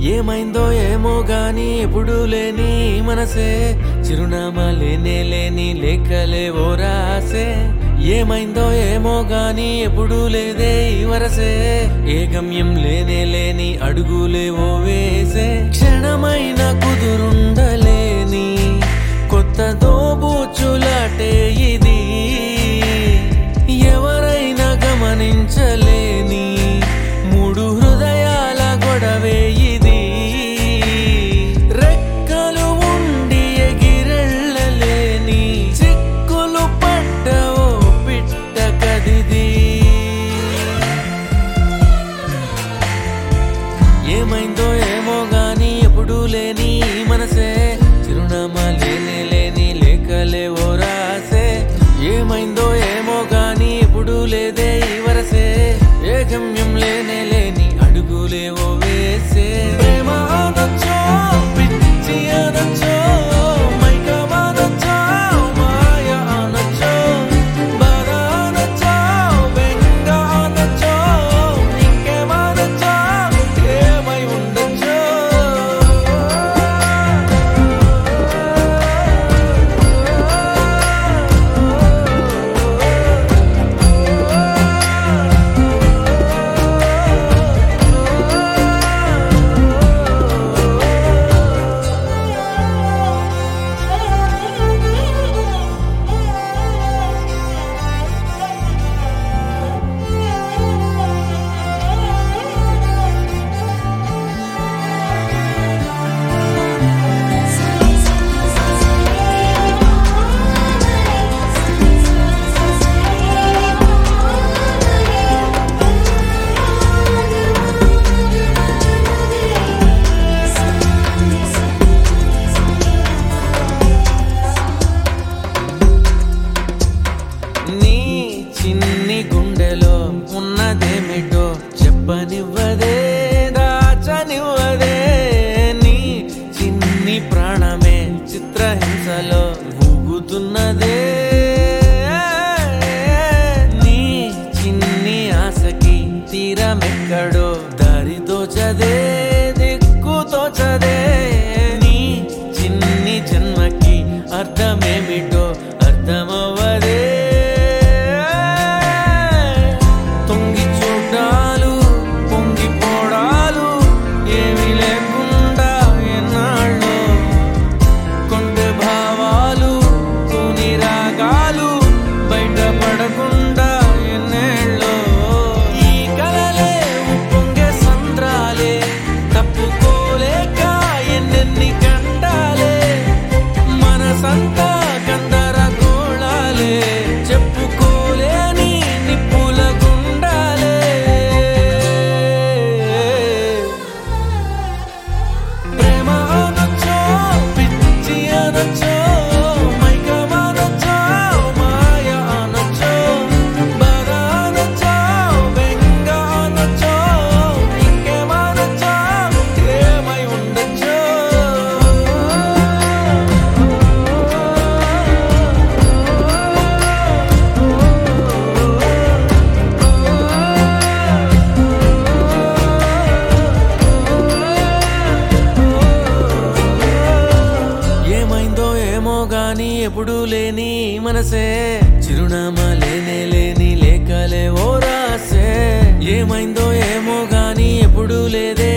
ఏమైందో ఏమో గాని ఎప్పుడు లేని మనసే చిరునామా లేనే లేని లేఖలే ఓ రాసే ఏమైందో ఏమో గాని ఎప్పుడు లేదే ఈ వరసే ఏ గమ్యం లేనే లేని అడుగులే ఓ వేసే క్షణమైన కుదురుండలేని కొత్త దోబూచులాటే ఇది ఎవరైనా గమనించలేని మూడు హృదయాల గొడవే ఇది రెక్కలు ఉండి ఎగిరెళ్ళలేని చిక్కులు పడ్డ ఓ పిట్ట కదిది ఏమైందో ఏమో గాని ఎప్పుడు లేని ఈ మనసే చిరునామా లేనే లేని లేఖలే ఓ రాసే ఏమైందో ఏమో గాని ఎప్పుడు లేదే ఈ వరసే ఏ గమ్యం లేనే లేని అడుగులే ఓ వేసే ప్రేమ అనొచ్చో, పిచ్చి అనొచ్చో, మైకం అనొచ్చో, మాయ అనొచ్చో, బాధ అనొచ్చో, బెంగ అనొచ్చో, ఇంకేమనొచ్చో, ఏమై ఉండొచ్చో నీ చిన్ని గుండెలో ఉన్నదేమిటో చెప్పనివ్వదే దాచనివ్వదే నీ చిన్ని ప్రాణమే చిత్రహింసలో ఊగుతున్నదే నీ చిన్ని ఆశకి తీరమెక్కడో దారి తోచదే దిక్కు తోచదే నీ చిన్ని జన్మకి అర్థమేమిటో అర్థమవ్వదే తొంగి చూడాలు పొంగి పోడాలు ఏమీ లేకుండా ఎన్నాళ్ళు కొంటె భావాలు తూని రాగాలు బయటపడకుండా ఎన్నేళ్ళు ఈ కలలే ఉప్పొంగే సంద్రాలే తప్పుకోలేక ఎన్నెన్ని గండాలే మనసంతా గందరగోళాలే చెప్పుకోలేని నిప్పుల గుండాలే ప్రేమ అనొచ్చో పిచ్చి అనొచ్చో మైకం అనొచ్చో మాయ అనొచ్చో బాధ అనొచ్చో బెంగ అనొచ్చో ఇంకేమనొచ్చో ఏమై ఉండొచ్చో ఏమైందో ఏమో గాని ఎప్పుడు లేని ఈ మనసే చిరునామా లేనే లేని లేఖలే ఓ రాసే ఏమైందో ఏమో గాని ఎప్పుడు లేదే